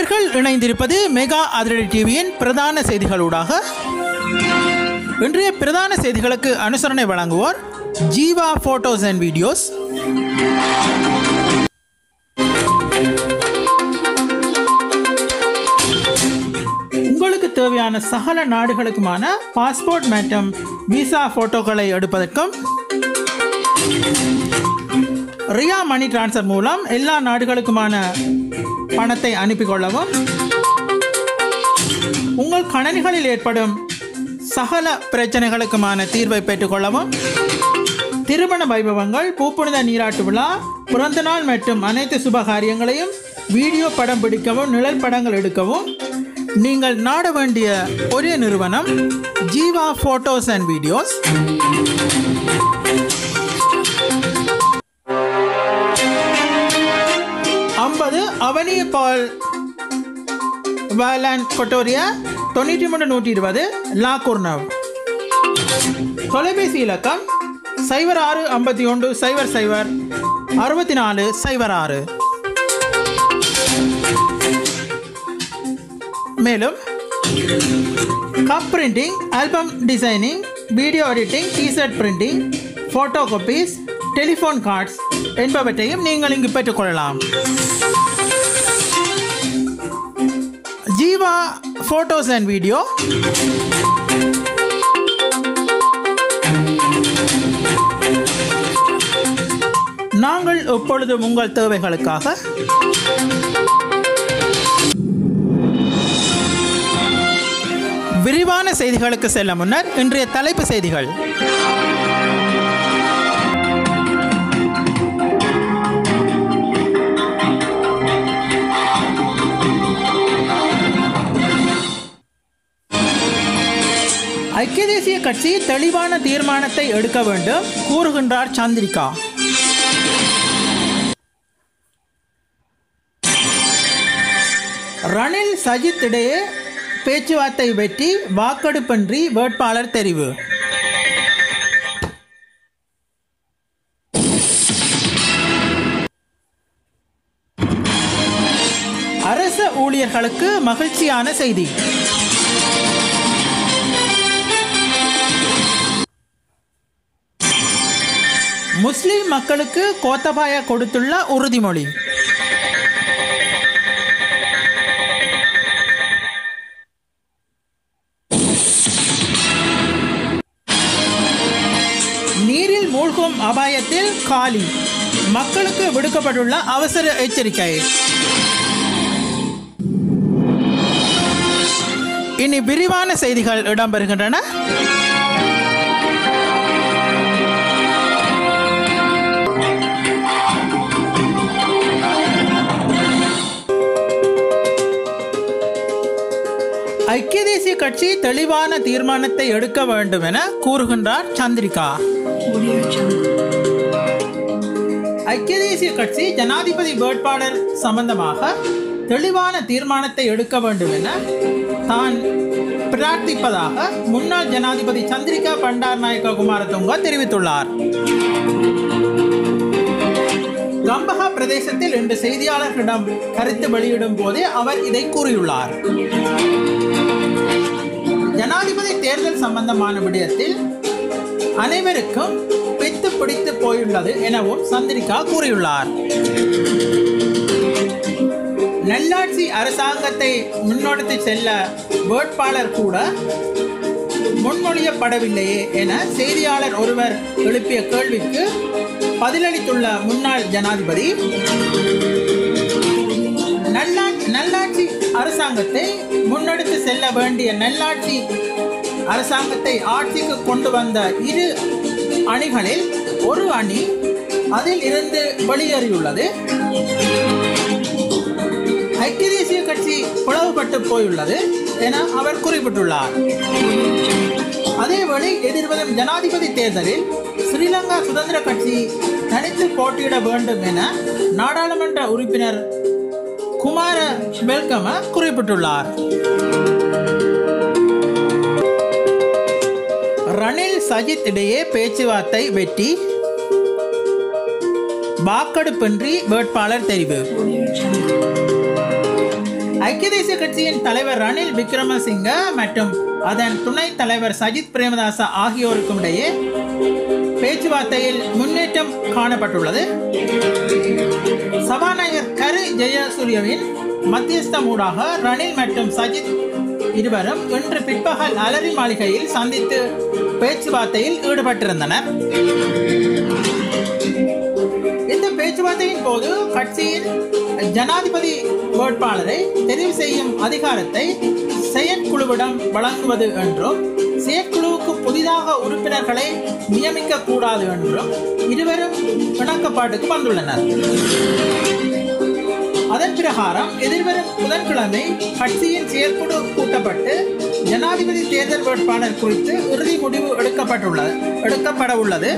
நேர்கள் இணைந்திருப்பது மெகா அதிரடி டிவியின் பிரதான செய்திகளூடாக இன்றைய பிரதான செய்திகளுக்கு அனுசரணை வழங்குவோர் ஜீவா போட்டோஸ் அண்ட் வீடியோஸ் உங்களுக்கு தேவையான சகல நாடுகளுக்குமான பாஸ்போர்ட் மற்றும் விசா போட்டோக்களை எடுப்பதற்கும் ரியா மணி டிரான்ஸ்ஃபர் மூலம் எல்லா நாடுகளுக்குமான பணத்தை அனுப்பி கொள்ளவும் உங்கள் கணனிகளில் ஏற்படும் சகல பிரச்சனைகளுக்குமான தீர்வை பெற்றுக்கொள்ளவும் திருமண வைபவங்கள் பூப்புனித நீராட்டு விழா பிறந்த நாள் மற்றும் அனைத்து சுப காரியங்களையும் வீடியோ படம் பிடிக்கவும் நிழல் படங்கள் எடுக்கவும் நீங்கள் நாட வேண்டிய ஒரே நிறுவனம் ஜீவா போட்டோஸ் அண்ட் வீடியோஸ் ஐம்பது அவனிய பால் வேலாண்ட் கொட்டோரியா தொண்ணூற்றி மூணு நூற்றி இருபது லாக்கூர்னவ் தொலைபேசி இலக்கம் சைபர் ஆறு ஐம்பத்தி ஒன்று சைபர் சைபர் அறுபத்தி நாலு சைபர் ஆறு மேலும் cup printing album designing video editing T shirt printing photo copies telephone cards என்பவற்றையும் நீங்கள் இங்கு பெற்றுக்கொள்ளலாம் ஜீவா ஃபோட்டோஸ் அண்ட் வீடியோ நாங்கள் எப்பொழுதும் உங்கள் தேவைகளுக்காக விரிவான செய்திகளுக்கு செல்ல முன்னர் இன்றைய தலைப்பு செய்திகள் ஐக்கிய தேசிய கட்சி தெளிவான தீர்மானத்தை எடுக்க வேண்டும் கூறுகின்றார் சந்திரிகா ரணில் சஜித் இடையே பேச்சுவார்த்தை வெற்றி வாக்கெடுப்பின்றி வேட்பாளர் தெரிவு அரச ஊழியர்களுக்கு மகிழ்ச்சியான செய்தி முஸ்லிம் மக்களுக்கு கோத்தபாய கொடுத்துள்ள உறுதிமொழி நீரில் மூழ்கும் அபாயத்தில் காலி மக்களுக்கு விடுக்கப்பட்டுள்ள அவசர எச்சரிக்கை இனி விரிவான செய்திகள் இடம்பெறுகின்றன ஐக்கிய தேசிய கட்சி தெளிவான தீர்மானத்தை எடுக்க வேண்டும் என கூறுகின்றார் சந்திரிகா ஐக்கிய தேசிய கட்சி ஜனாதிபதி வேட்பாளர் சம்பந்தமாக தெளிவான தீர்மானத்தை எடுக்க வேண்டும் என தான் பிரார்த்திப்பதாக முன்னாள் ஜனாதிபதி சந்திரிகா பண்டார் நாயக்க குமாரதுங்க தெரிவித்துள்ளார் கம்பஹா பிரதேசத்தில் இன்று செய்தியாளர்களிடம் கருத்து வெளியிடும் போதே அவர் இதை கூறியுள்ளார் ஜனாதிபதி தேர்தல் சம்பந்தமான விடயத்தில் அனைவருக்கும் பித்து பிடித்து போயுள்ளது எனவும் சந்திரிகா கூறியுள்ளார் நல்லாட்சி அரசாங்கத்தை முன்னெடுத்து செல்ல வேட்பாளர் கூட முன்மொழியப்படவில்லையே என செய்தியாளர் ஒருவர் எழுப்பிய கேள்விக்கு பதிலளித்துள்ள முன்னாள் ஜனாதிபதி நல்லா நல்லாட்சி அரசாங்கத்தை முன்னெடுத்து செல்ல வேண்டிய நல்லாட்சி அரசாங்கத்தை ஆட்சிக்கு கொண்டு வந்த இரு அணிகளில் ஒரு அணி அதில் இருந்து வெளியேறியுள்ளது ஐக்கிய தேசிய கட்சி பிளவுபட்டு போயுள்ளது என அவர் குறிப்பிட்டுள்ளார் அதேவேளை எதிர்வரும் ஜனாதிபதி தேர்தலில் ஸ்ரீலங்கா சுதந்திர கட்சி தனித்து போட்டியிட வேண்டும் என நாடாளுமன்ற உறுப்பினர் குமார பெல்கம குறிப்பிட்டுள்ளார் ரணில் சஜித் இடையே பேச்சுவார்த்தை வெற்றி வாக்கெடுப்பின்றி வேட்பாளர் தெரிவு ஐக்கிய தேசிய கட்சியின் தலைவர் ரணில் விக்ரமசிங்க மற்றும் அதன் துணைத் தலைவர் சஜித் பிரேமதாச ஆகியோருக்கும் இடையே பேச்சுவார்த்தையில் முன்னேற்றம் காணப்பட்டுள்ளது சபாநாயகர் கரு ஜெயசூரியவின் மத்தியஸ்தம் ஊடாக ரணில் மற்றும் சஜித் இருவரும் இன்று பிற்பகல் அலரி மாளிகையில் சந்தித்து பேச்சுவார்த்தையில் ஈடுபட்டிருந்தனர் இந்த பேச்சுவார்த்தையின் போது கட்சியின் ஜனாதிபதி வேட்பாளரை தெரிவு செய்யும் அதிகாரத்தை செயற்குழுவிடம் வழங்குவது என்றும் செயற்குழுவுக்கு புதிதாக உறுப்பினர்களை நியமிக்க கூடாது என்றும் இருவரும் இணக்கப்பாட்டுக்கு வந்துள்ளனர் அதன் பிரகாரம் எதிர்வரும் புதன்கிழமை கட்சியின் செயற்குழு கூட்டப்பட்டு ஜனாதிபதி தேர்தல் வேட்பாளர் குறித்து இறுதி முடிவு எடுக்கப்பட்டுள்ளது எடுக்கப்பட உள்ளது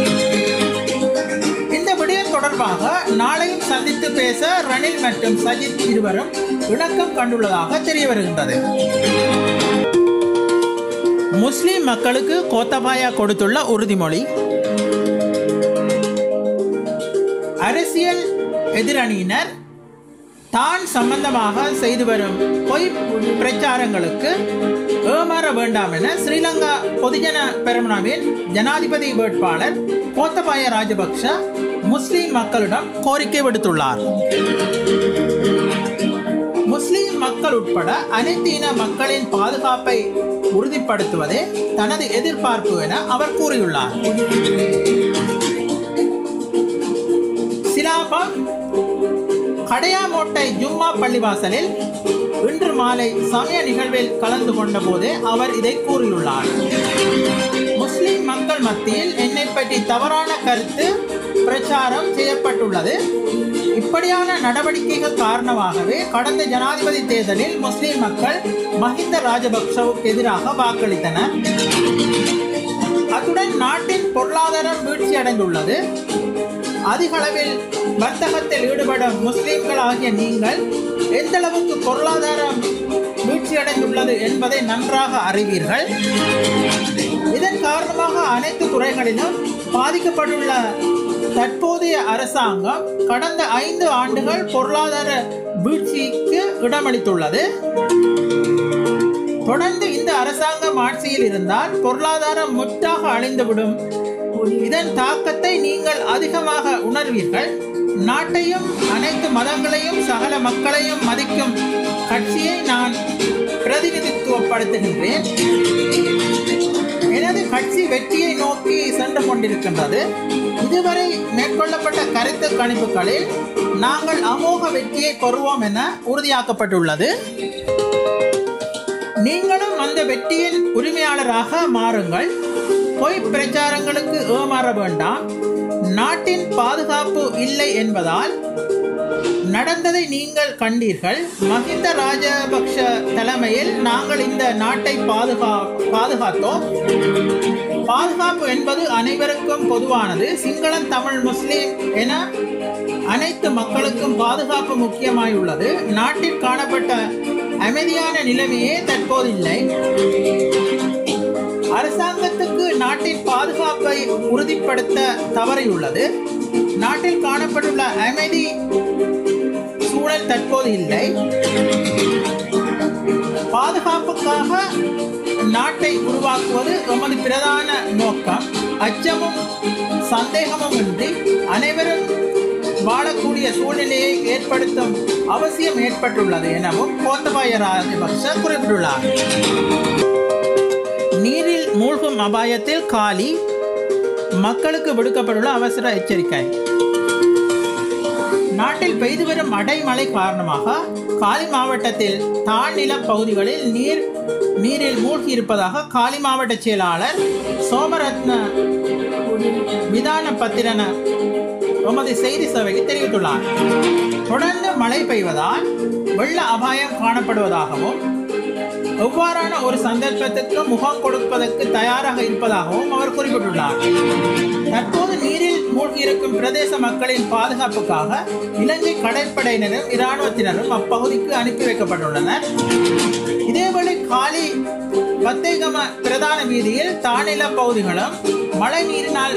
இந்த விடயம் தொடர்பாக நாளையும் சந்தித்து பேச ரணில் மற்றும் சஜித் இருவரும் இணக்கம் கண்டுள்ளதாக தெரிய வருகின்றது முஸ்லிம் மக்களுக்கு கோத்தபாயா கொடுத்துள்ள உறுதிமொழி அரசியல் எதிரணியினர் தான் சம்பந்தமாக செய்து வரும் பொய் பிரச்சாரங்களுக்கு ஏமாற வேண்டாம் என ஸ்ரீலங்கா பொதுஜன பெரமுனாவின் ஜனாதிபதி வேட்பாளர் கோத்தபாய ராஜபக்ஷ முஸ்லிம் மக்களிடம் கோரிக்கை விடுத்துள்ளார் முஸ்லிம் மக்கள் உட்பட அனைத்து இன மக்களின் பாதுகாப்பை உறுதிப்படுத்துவதே தனது எதிர்பார்ப்பு என அவர் கூறியுள்ளார் சிலாபம் கடையாமோட்டை ஜும்மா பள்ளிவாசலில் இன்று மாலை சமய நிகழ்வில் கலந்து கொண்ட போது அவர் இதை கூறியுள்ளார் முஸ்லிம் மக்கள் மத்தியில் என்னை பற்றி தவறான கருத்து பிரச்சாரம் செய்யப்பட்டுள்ளது இப்படியான நடவடிக்கைகள் காரணமாகவே கடந்த ஜனாதிபதி தேர்தலில் முஸ்லிம் மக்கள் மஹிந்த ராஜபக்சவுக்கு எதிராக வாக்களித்தனர் அத்துடன் நாட்டின் பொருளாதாரம் வீழ்ச்சி அடைந்துள்ளது அதிக அளவில் வர்த்தகத்தில் ஈடுபடும் முஸ்லிம்கள் ஆகிய நீங்கள் எந்த அளவுக்கு பொருளாதாரம் வீழ்ச்சியடைந்துள்ளது என்பதை நன்றாக அறிவீர்கள் இதன் காரணமாக அனைத்து துறைகளிலும் பாதிக்கப்பட்டுள்ள தற்போதைய அரசாங்கம் கடந்த ஐந்து ஆண்டுகள் பொருளாதார வீழ்ச்சிக்கு இடமளித்துள்ளது தொடர்ந்து இந்த அரசாங்கம் ஆட்சியில் இருந்தால் பொருளாதாரம் முற்றாக அழிந்துவிடும் இதன் தாக்கத்தை நீங்கள் அதிகமாக உணர்வீர்கள் நாட்டையும் அனைத்து மதங்களையும் சகல மக்களையும் மதிக்கும் கட்சியை நான் பிரதிநிதித்துவப்படுத்துகின்றேன் எனது கட்சி வெற்றியை நோக்கி சென்று கொண்டிருக்கின்றது இதுவரை மேற்கொள்ளப்பட்ட கருத்து கணிப்புகளில் நாங்கள் அமோக வெற்றியை பெறுவோம் என உறுதியாக்கப்பட்டுள்ளது நீங்களும் அந்த வெற்றியின் உரிமையாளராக மாறுங்கள் பொய் பிரச்சாரங்களுக்கு ஏமாற வேண்டாம் நாட்டின் பாதுகாப்பு இல்லை என்பதால் நடந்ததை நீங்கள் கண்டீர்கள் மஹிந்த ராஜபக்ஷ தலைமையில் நாங்கள் இந்த நாட்டை பாதுகா பாதுகாத்தோம் பாதுகாப்பு என்பது அனைவருக்கும் பொதுவானது சிங்களம் தமிழ் முஸ்லிம் என அனைத்து மக்களுக்கும் பாதுகாப்பு முக்கியமாயுள்ளது நாட்டில் காணப்பட்ட அமைதியான நிலைமையே தற்போதில்லை அரசாங்கத்துக்கு நாட்டின் பாதுகாப்பை உறுதிப்படுத்த தவறியுள்ளது நாட்டில் காணப்பட்டுள்ள அமைதி சூழல் தற்போது இல்லை பாதுகாப்புக்காக நாட்டை உருவாக்குவது எமது பிரதான நோக்கம் அச்சமும் சந்தேகமும் இன்றி அனைவரும் வாழக்கூடிய சூழ்நிலையை ஏற்படுத்தும் அவசியம் ஏற்பட்டுள்ளது எனவும் கோத்தபாய ராஜபக்ச குறிப்பிட்டுள்ளார் நீரில் மூழ்கும் அபாயத்தில் காலி மக்களுக்கு விடுக்கப்பட்டுள்ள அவசர எச்சரிக்கை நாட்டில் பெய்து வரும் அடைமழை காரணமாக காலி மாவட்டத்தில் தாழ்நில பகுதிகளில் நீர் நீரில் மூழ்கி இருப்பதாக காலி மாவட்ட செயலாளர் சோமரத்ன விதான பத்திரன எமது செய்தி சேவைக்கு தெரிவித்துள்ளார் தொடர்ந்து மழை பெய்வதால் வெள்ள அபாயம் காணப்படுவதாகவும் எவ்வாறான ஒரு சந்தர்ப்பத்துக்கு முகம் கொடுப்பதற்கு தயாராக இருப்பதாகவும் அவர் குறிப்பிட்டுள்ளார் தற்போது நீரில் மூழ்கியிருக்கும் பிரதேச மக்களின் பாதுகாப்புக்காக இலங்கை கடற்படையினரும் இராணுவத்தினரும் அப்பகுதிக்கு அனுப்பி வைக்கப்பட்டுள்ளனர் இதேவேளை காலி பத்தேகம பிரதான வீதியில் தானில பகுதிகளும் மழை நீரினால்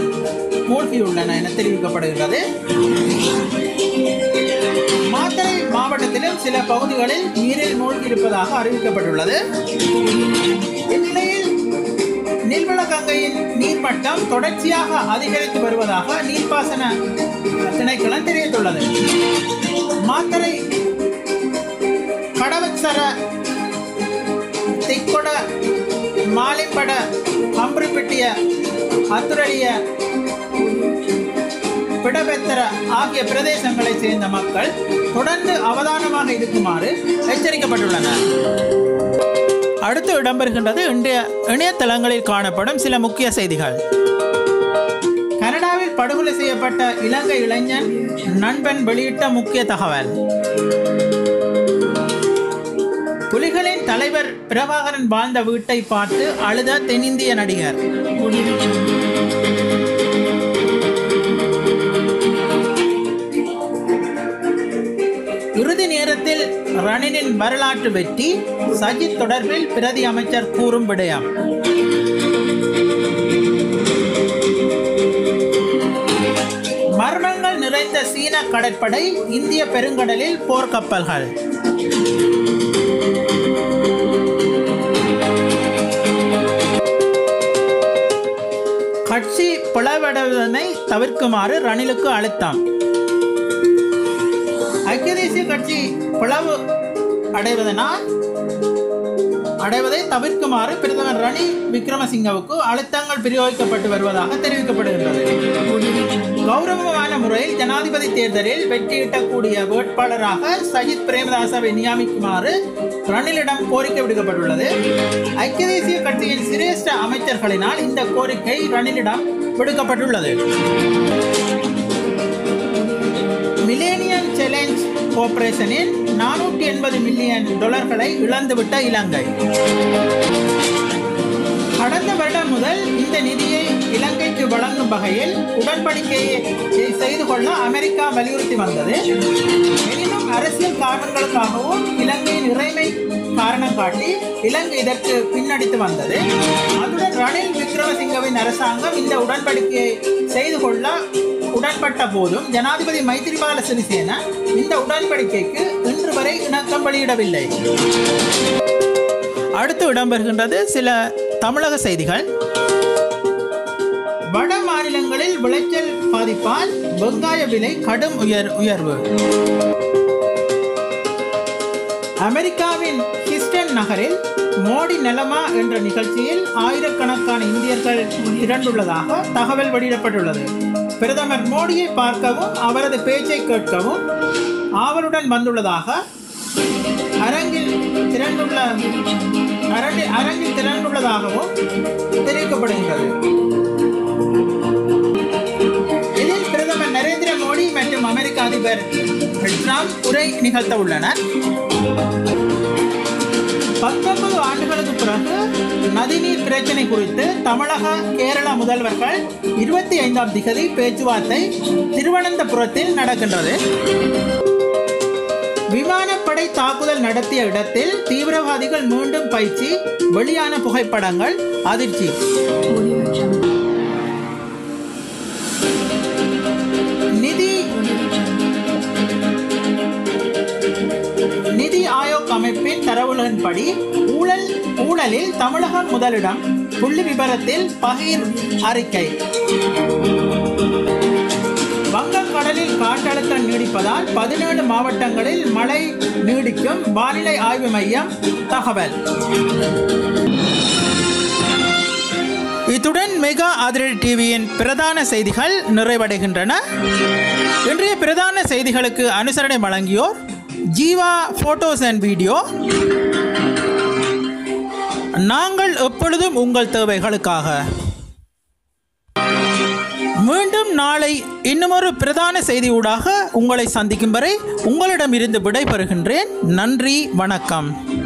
மூழ்கியுள்ளன என தெரிவிக்கப்படுகிறது மாத்தறை மாவட்டத்தில் மேலும் சில பகுதிகளில் நீரில் மூழ்கியிருப்பதாக அறிவிக்கப்பட்டுள்ளது இந்நிலையில் நீர்வளக்கங்கையின் நீர்மட்டம் தொடர்ச்சியாக அதிகரித்து வருவதாக நீர்ப்பாசன திணைக்களம் தெரிவித்துள்ளது மாத்தரை கடவச்சர திக்கொட மாலிம்பட ஹம்பிரிப்பிட்டிய அத்துரடிய பிடபெத்தர ஆகிய பிரதேசங்களைச் சேர்ந்த மக்கள் தொடர்ந்து அவதானமாக இருக்குமாறு எச்சரிக்கப்பட்டுள்ளனர் அடுத்து இடம்பெறுகின்றது இன்றைய இணையதளங்களில் காணப்படும் சில முக்கிய செய்திகள் கனடாவில் படுகொலை செய்யப்பட்ட இலங்கை இளைஞன் நண்பன் வெளியிட்ட முக்கிய தகவல் புலிகளின் தலைவர் பிரபாகரன் வாழ்ந்த வீட்டை பார்த்து அழுத தென்னிந்திய நடிகர் இறுதி நேரத்தில் ரணிலின் வரலாற்று வெற்றி சஜித் தொடர்பில் பிரதி அமைச்சர் கூறும் விடயம் மரணங்கள் நிறைந்த சீன கடற்படை இந்திய பெருங்கடலில் போர்க்கப்பல்கள் கட்சி பிளவடைவதனை தவிர்க்குமாறு ரணிலுக்கு அழுத்தம் ஐக்கிய தேசிய கட்சி பிளவு அடைவதனால் அடைவதை தவிர்க்குமாறு பிரதமர் ரணில் விக்ரமசிங்கவுக்கு அழுத்தங்கள் பிரயோகிக்கப்பட்டு வருவதாக தெரிவிக்கப்படுகின்றது கௌரவமான முறையில் ஜனாதிபதி தேர்தலில் வெற்றியிட்டக்கூடிய வேட்பாளராக சஜித் பிரேமதாசவை நியமிக்குமாறு ரணிலிடம் கோரிக்கை விடுக்கப்பட்டுள்ளது ஐக்கிய தேசிய கட்சியின் சிரேஷ்ட அமைச்சர்களினால் இந்த கோரிக்கை ரணிலிடம் விடுக்கப்பட்டுள்ளது மில்லேனியம் சேலஞ்ச் கோர்பரேஷனின் நானூற்றி எண்பது மில்லியன் டாலர்களை இழந்துவிட்ட இலங்கை கடந்த வருடம் முதல் இந்த நிதியை இலங்கைக்கு வழங்கும் வகையில் உடன்படிக்கையை செய்து கொள்ள அமெரிக்கா வலியுறுத்தி வந்தது எனினும் அரசியல் காரணங்களுக்காகவும் இலங்கையின் இறைமை காரணம் காட்டி இலங்கை இதற்கு பின்னடித்து வந்தது அதுடன் ரணில் விக்ரமசிங்கவின் அரசாங்கம் இந்த உடன்படிக்கையை செய்து கொள்ள உடன்பட்ட போதும் ஜனாதிபதி மைத்திரிபால சிறிசேன இந்த உடன்படிக்கைக்கு இன்று வரை இணக்கம் வெளியிடவில்லை அடுத்து இடம்பெறுகின்றது சில தமிழக செய்திகள் வட மாநிலங்களில் விளைச்சல் பாதிப்பால் வெங்காய விலை கடும் உயர் உயர்வு அமெரிக்காவின் ஹிஸ்டன் நகரில் மோடி நலமா என்ற நிகழ்ச்சியில் ஆயிரக்கணக்கான இந்தியர்கள் திரண்டுள்ளதாக தகவல் வெளியிடப்பட்டுள்ளது பிரதமர் மோடியை பார்க்கவும் அவரது பேச்சை கேட்கவும் ஆவலுடன் வந்துள்ளதாக அரங்கில் திரண்டுள்ள அரங்கில் அரங்கில் திரண்டுள்ளதாகவும் தெரிவிக்கப்படுகின்றது இதில் பிரதமர் நரேந்திர மோடி மற்றும் அமெரிக்க அதிபர் ட்ரம்ப் உரை நிகழ்த்த உள்ளனர் பத்தொன்பது ஆண்டுகளுக்கு பிறகு நதிநீர் பிரச்சனை குறித்து தமிழக கேரள முதல்வர்கள் இருபத்தி ஐந்தாம் திகதி பேச்சுவார்த்தை திருவனந்தபுரத்தில் நடக்கின்றது விமானப்படை தாக்குதல் நடத்திய இடத்தில் தீவிரவாதிகள் மீண்டும் பயிற்சி வெளியான புகைப்படங்கள் அதிர்ச்சி நிதி நிதி ஆயோக் அமைப்பின் தரவுகளின்படி ஊழல் ஊழலில் தமிழகம் முதலிடம் புள்ளி விபரத்தில் பகிர் அறிக்கை வங்கக்கடலில் காற்றழுத்தம் நீடிப்பதால் பதினேழு மாவட்டங்களில் மழை நீடிக்கும் வானிலை ஆய்வு மையம் தகவல் இத்துடன் மெகா அதிரடி டிவியின் பிரதான செய்திகள் நிறைவடைகின்றன இன்றைய பிரதான செய்திகளுக்கு அனுசரணை வழங்கியோர் ஜீவா போட்டோஸ் அண்ட் வீடியோ நாங்கள் எப்பொழுதும் உங்கள் தேவைகளுக்காக மீண்டும் நாளை இன்னுமொரு பிரதான செய்தியூடாக உங்களை சந்திக்கும் வரை உங்களிடமிருந்து விடைபெறுகின்றேன் நன்றி வணக்கம்